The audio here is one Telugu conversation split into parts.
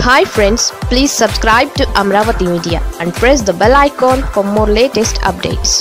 hi friends please subscribe to Amaravati media and press the bell icon for more latest updates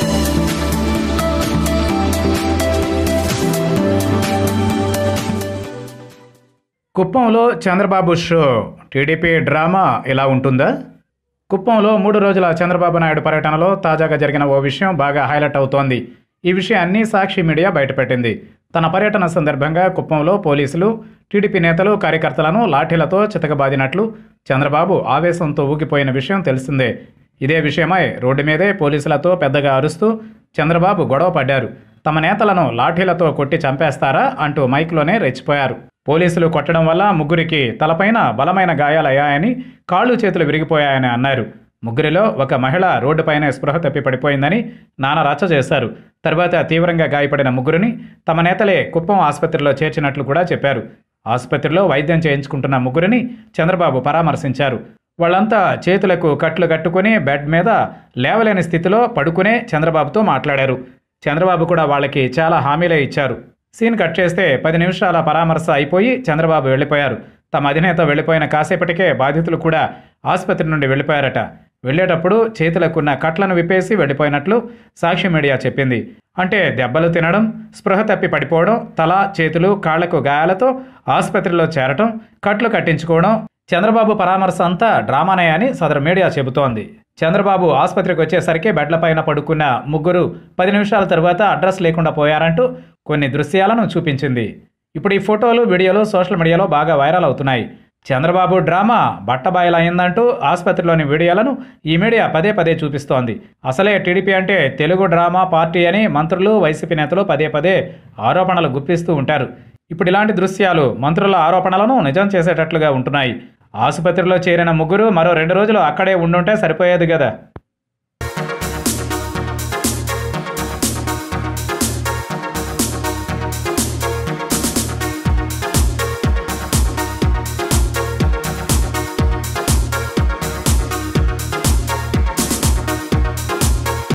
కుప్పంలో చంద్రబాబు షో టీడీపీ డ్రామా ఇలా ఉంటుందా కుప్పంలో మూడు రోజుల చంద్రబాబు నాయుడు పర్యటనలో తాజాగా జరిగిన ఓ విషయం బాగా హైలైట్ అవుతోంది ఈ విషయాన్ని సాక్షి మీడియా బయటపెట్టింది తన పర్యటన సందర్భంగా కుప్పంలో పోలీసులు టీడీపీ నేతలు కార్యకర్తలను లాఠీలతో చితకబాదినట్లు చంద్రబాబు ఆవేశంతో ఊగిపోయిన విషయం తెలిసిందే ఇదే విషయమై రోడ్డు మీదే పోలీసులతో పెద్దగా అరుస్తూ చంద్రబాబు గొడవ పడ్డారు తమ నేతలను లాఠీలతో కొట్టి చంపేస్తారా అంటూ మైక్లోనే రెచ్చిపోయారు పోలీసులు కొట్టడం వల్ల ముగ్గురికి తలపైన బలమైన గాయాలయ్యాయని కాళ్ళు చేతులు విరిగిపోయాయని అన్నారు ముగ్గురిలో ఒక మహిళ రోడ్డుపైనే స్పృహ తప్పి పడిపోయిందని నానా రచ్చ చేశారు తర్వాత తీవ్రంగా గాయపడిన ముగ్గురిని తమ నేతలే కుప్పం ఆసుపత్రిలో చేర్చినట్లు కూడా చెప్పారు ఆసుపత్రిలో వైద్యం చేయించుకుంటున్న ముగ్గురిని చంద్రబాబు పరామర్శించారు వాళ్ళంతా చేతులకు కట్లు కట్టుకుని బెడ్ మీద లేవలేని స్థితిలో పడుకునే చంద్రబాబుతో మాట్లాడారు చంద్రబాబు కూడా వాళ్ళకి చాలా హామీలే ఇచ్చారు సీన్ కట్ చేస్తే పది నిమిషాల పరామర్శ అయిపోయి చంద్రబాబు వెళ్ళిపోయారు తమ అధినేత వెళ్ళిపోయిన కాసేపటికే బాధితులు కూడా ఆసుపత్రి నుండి వెళ్ళిపోయారట వెళ్ళేటప్పుడు చేతులకున్న కట్లను విప్పేసి వెళ్ళిపోయినట్లు సాక్షి మీడియా చెప్పింది అంటే దెబ్బలు తినడం స్పృహ తప్పి పడిపోవడం తల చేతులు కాళ్లకు గాయాలతో ఆసుపత్రిలో చేరటం కట్లు కట్టించుకోవడం చంద్రబాబు పరామర్శ అంతా డ్రామానే అని సదరు మీడియా చెబుతోంది చంద్రబాబు ఆసుపత్రికి వచ్చేసరికి బెడ్లపైన పడుకున్న ముగ్గురు పది నిమిషాల తర్వాత అడ్రస్ లేకుండా పోయారంటూ కొన్ని దృశ్యాలను చూపించింది ఇప్పుడు ఈ ఫోటోలు వీడియోలు సోషల్ మీడియాలో బాగా వైరల్ అవుతున్నాయి చంద్రబాబు డ్రామా బట్టబాయలైందంటూ ఆసుపత్రిలోని వీడియోలను ఈ మీడియా పదే పదే చూపిస్తోంది అసలే టీడీపీ అంటే తెలుగు డ్రామా పార్టీ అని మంత్రులు వైసీపీ నేతలు పదే పదే ఆరోపణలు గుప్పిస్తూ ఉంటారు ఇప్పుడు ఇలాంటి దృశ్యాలు మంత్రుల ఆరోపణలను నిజం చేసేటట్లుగా ఉంటున్నాయి ఆసుపత్రిలో చేరిన ముగ్గురు మరో రెండు రోజులు అక్కడే ఉండుంటే సరిపోయేది కదా